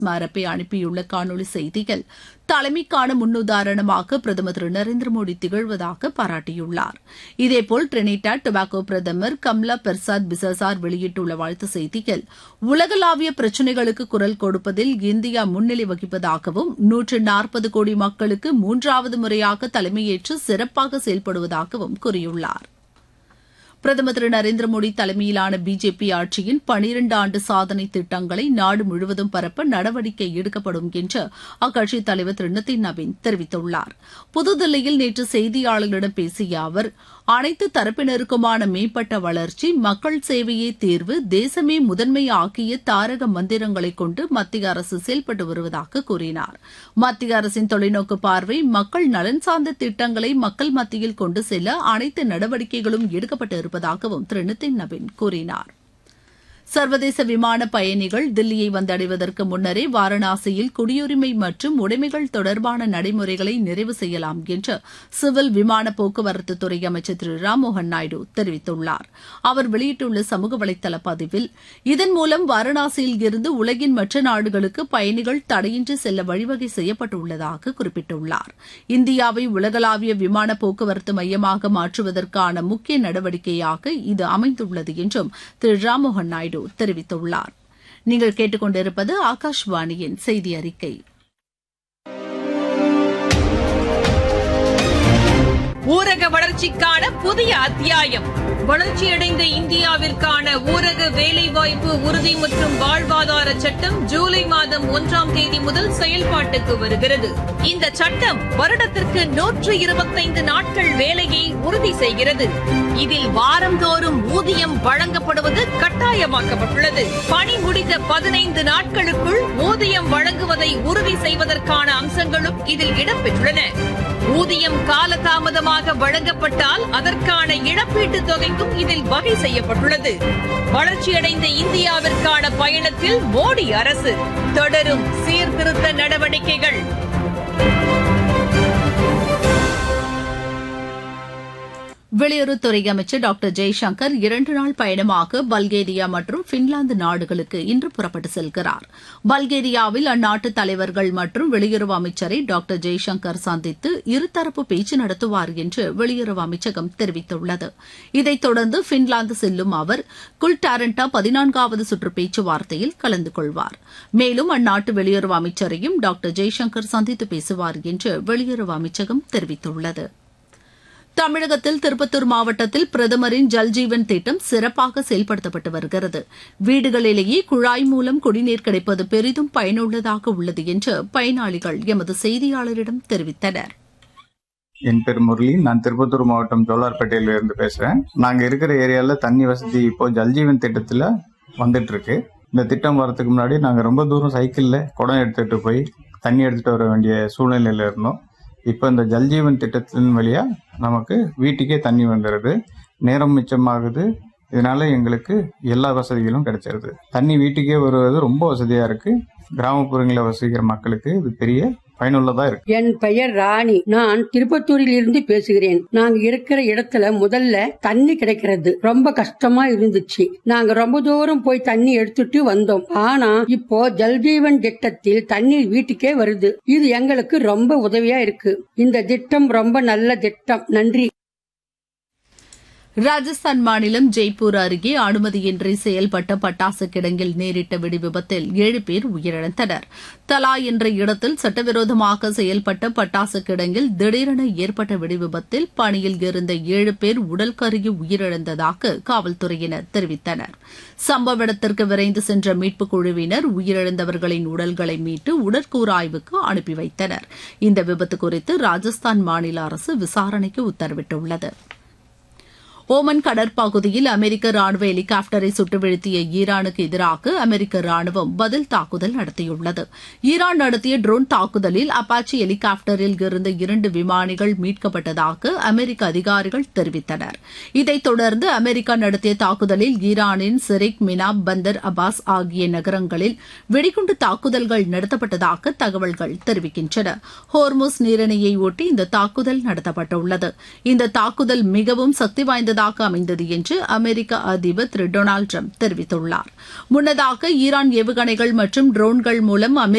மரப்பை அனுப்பியுள்ள காணொலி செய்தியில் தலைமைக்கான முன்னுதாரணமாக பிரதமர் திரு நரேந்திர மோடி திகழ்வதாக பாராட்டியுள்ளார் இதேபோல் டிரினிடா டொபாகோ பிரதமர் கம்லா பெர்சாத் பிசசார் வெளியிட்டுள்ள வாழ்த்து செய்தியில் உலகளாவிய பிரச்சினைகளுக்கு குரல் கொடுப்பதில் இந்தியா முன்னிலை வகிப்பதாகவும் நூற்று நாற்பது கோடி மக்களுக்கு மூன்றாவது முறையாக தலைமையேற்று சிறப்பாக செயல்படுவதாகவும் கூறியுள்ளார் பிரதமர் திரு நரேந்திர மோடி தலைமையிலான பிஜேபி ஆட்சியின் பனிரண்டு ஆண்டு சாதனை திட்டங்களை நாடு முழுவதும் பரப்ப நடவடிக்கை எடுக்கப்படும் என்று அக்கட்சித் தலைவர் திரு நிதின் நவீன் தெரிவித்துள்ளார் புதுதில்லியில் நேற்று செய்தியாளர்களிடம் பேசிய அவர் அனைத்து தரப்பினருக்குமான மேம்பட்ட வளர்ச்சி மக்கள் சேவையே தீர்வு தேசமே முதன்மை ஆக்கிய தாரக மந்திரங்களை கொண்டு மத்திய அரசு செயல்பட்டு வருவதாக கூறினார் மத்திய அரசின் தொலைநோக்கு பார்வை மக்கள் நலன் சார்ந்த திட்டங்களை மக்கள் மத்தியில் கொண்டு செல்ல அனைத்து நடவடிக்கைகளும் எடுக்கப்பட்டு இருப்பதாகவும் திரு நிதின் நவீன் கூறினார் சர்வதேச விமான பயணிகள் தில்லியை வந்தடைவதற்கு முன்னரே வாரணாசியில் குடியுரிமை மற்றும் உடைமைகள் தொடர்பான நடைமுறைகளை நிறைவு செய்யலாம் என்று சிவில் விமான போக்குவரத்து துறை அமைச்சர் திரு ராம்மோகன் நாயுடு தெரிவித்துள்ளார் அவர் வெளியிட்டுள்ள சமூக வலைதள பதிவில் இதன் மூலம் வாரணாசியில் இருந்து உலகின் மற்ற நாடுகளுக்கு பயணிகள் தடையின்றி செல்ல வழிவகை செய்யப்பட்டுள்ளதாக குறிப்பிட்டுள்ளார் இந்தியாவை உலகளாவிய விமான போக்குவரத்து மையமாக மாற்றுவதற்கான முக்கிய நடவடிக்கையாக இது அமைந்துள்ளது என்றும் திரு ராம்மோகன் நாயுடு தெரிவித்துள்ளார் நீங்கள் கேட்டுக்கொண்டிருப்பது ஆகாஷ்வாணியின் செய்தி அறிக்கை ஊரக வளர்ச்சிக்கான புதிய அத்தியாயம் வளர்ச்சியடைந்த இந்தியாவிற்கான ஊரக வேலைவாய்ப்பு உறுதி மற்றும் வாழ்வாதார சட்டம் ஜூலை மாதம் ஒன்றாம் தேதி முதல் செயல்பாட்டுக்கு வருகிறது இந்த சட்டம் வருடத்திற்கு நூற்று இருபத்தைந்து நாட்கள் வேலையை உறுதி செய்கிறது இதில் வாரந்தோறும் ஊதியம் வழங்கப்படுவது கட்டாயமாக்கப்பட்டுள்ளது பணி முடிந்த பதினைந்து நாட்களுக்குள் ஊதியம் வழங்குவதை உறுதி செய்வதற்கான அம்சங்களும் இதில் இடம்பெற்றுள்ளன ஊதியம் காலதாமதமாக வழங்கப்பட்டால் அதற்கான இழப்பீட்டுத் தொகைக்கும் இதில் வகை செய்யப்பட்டுள்ளது வளர்ச்சியடைந்த இந்தியாவிற்கான பயணத்தில் மோடி அரசு தொடரும் சீர்திருத்த நடவடிக்கைகள் வெளியுறவுத்துறை அமைச்சர் டாக்டர் ஜெய்சங்கர் இரண்டு நாள் பயணமாக பல்கேரியா மற்றும் பின்லாந்து நாடுகளுக்கு இன்று புறப்பட்டு செல்கிறார் பல்கேரியாவில் அந்நாட்டு தலைவர்கள் மற்றும் வெளியுறவு அமைச்சரை டாக்டர் ஜெய்சங்கர் சந்தித்து இருதரப்பு பேச்சு நடத்துவார் என்று வெளியுறவு அமைச்சகம் தெரிவித்துள்ளது இதைத் தொடர்ந்து பின்லாந்து செல்லும் அவர் குல்டாரண்டா பதினான்காவது சுற்று பேச்சுவார்த்தையில் கலந்து கொள்வார் மேலும் அந்நாட்டு வெளியுறவு அமைச்சரையும் டாக்டர் ஜெய்சங்கர் சந்தித்து பேசுவார் என்று வெளியுறவு அமைச்சகம் தெரிவித்துள்ளது தமிழகத்தில் திருப்பத்தூர் மாவட்டத்தில் பிரதமரின் ஜல்ஜீவன் திட்டம் சிறப்பாக செயல்படுத்தப்பட்டு வருகிறது வீடுகளிலேயே குழாய் மூலம் குடிநீர் கிடைப்பது பெரிதும் பயனுள்ளதாக உள்ளது என்று பயனாளிகள் எமது செய்தியாளரிடம் தெரிவித்தனர் என் பேர் முரளி நான் திருப்பத்தூர் மாவட்டம் ஜோலார்பேட்டையில இருந்து பேசுறேன் நாங்க இருக்கிற ஏரியால தண்ணி வசதி இப்போ ஜல்ஜீவன் திட்டத்துல வந்துட்டு இருக்கு இந்த திட்டம் வரதுக்கு முன்னாடி நாங்க ரொம்ப தூரம் சைக்கிள்ல குடம் எடுத்துட்டு போய் தண்ணி எடுத்துட்டு வர வேண்டிய சூழ்நிலையில இருந்தோம் இப்போ இந்த ஜல்ஜீவன் திட்டத்தின் வழியா நமக்கு வீட்டுக்கே தண்ணி வந்துடுது நேரம் மிச்சமாகுது இதனால எங்களுக்கு எல்லா வசதிகளும் கிடைச்சிருது தண்ணி வீட்டுக்கே வருவது ரொம்ப வசதியா இருக்கு கிராமப்புறங்களில் வசிக்கிற மக்களுக்கு இது பெரிய பயனுள்ளதா இருக்கு என் பெயர் ராணி நான் திருப்பத்தூரில் இருந்து பேசுகிறேன் நாங்க இருக்கிற இடத்துல முதல்ல தண்ணி கிடைக்கிறது ரொம்ப கஷ்டமா இருந்துச்சு நாங்க ரொம்ப தூரம் போய் தண்ணி எடுத்துட்டு வந்தோம் ஆனா இப்போ ஜல்ஜீவன் திட்டத்தில் தண்ணீர் வீட்டுக்கே வருது இது எங்களுக்கு ரொம்ப உதவியா இருக்கு இந்த திட்டம் ரொம்ப நல்ல திட்டம் நன்றி ராஜஸ்தான் மாநிலம் ஜெய்ப்பூர் அருகே அனுமதியின்றி செயல்பட்ட பட்டாசு கிடங்கில் நேரிட்ட வெடி விபத்தில் ஏழு பேர் உயிரிழந்தனர் தலா என்ற இடத்தில் சட்டவிரோதமாக செயல்பட்ட பட்டாசு கிடங்கில் திடீரென ஏற்பட்ட வெடி விபத்தில் பணியில் இருந்த ஏழு பேர் உடல் கருகி உயிரிழந்ததாக காவல்துறையினர் தெரிவித்தனர் சம்பவ இடத்திற்கு விரைந்து சென்ற மீட்புக் குழுவினர் உயிரிழந்தவர்களின் உடல்களை மீட்டு உடற்கூறாய்வுக்கு அனுப்பி வைத்தனர் இந்த விபத்து குறித்து ராஜஸ்தான் மாநில அரசு விசாரணைக்கு உத்தரவிட்டுள்ளது ஓமன் கடற்பகுதியில் அமெரிக்க ராணுவ ஹெலிகாப்டரை சுட்டு வீழ்த்திய ஈரானுக்கு எதிராக அமெரிக்க ராணுவம் பதில் தாக்குதல் நடத்தியுள்ளது ஈரான் நடத்திய ட்ரோன் தாக்குதலில் அப்பாச்சி ஹெலிகாப்டரில் இருந்த இரண்டு விமானிகள் மீட்கப்பட்டதாக அமெரிக்க அதிகாரிகள் தெரிவித்தனர் இதைத் தொடர்ந்து அமெரிக்கா நடத்திய தாக்குதலில் ஈரானின் சிரிக் மினாப் பந்தர் அபாஸ் ஆகிய நகரங்களில் வெடிகுண்டு தாக்குதல்கள் நடத்தப்பட்டதாக தகவல்கள் தெரிவிக்கின்றன ஹோர்முஸ் நீரிணையை ஒட்டி இந்த தாக்குதல் நடத்தப்பட்டுள்ளது இந்த தாக்குதல் மிகவும் சக்தி வாய்ந்ததாக பயனுள்ளதாக அமைந்தது என்று அமெரிக்க அதிபர் திரு டொனால்டு ட்ரம்ப் தெரிவித்துள்ளார் முன்னதாக ஈரான் ஏவுகணைகள் மற்றும் ட்ரோன்கள் மூலம் அமெரிக்க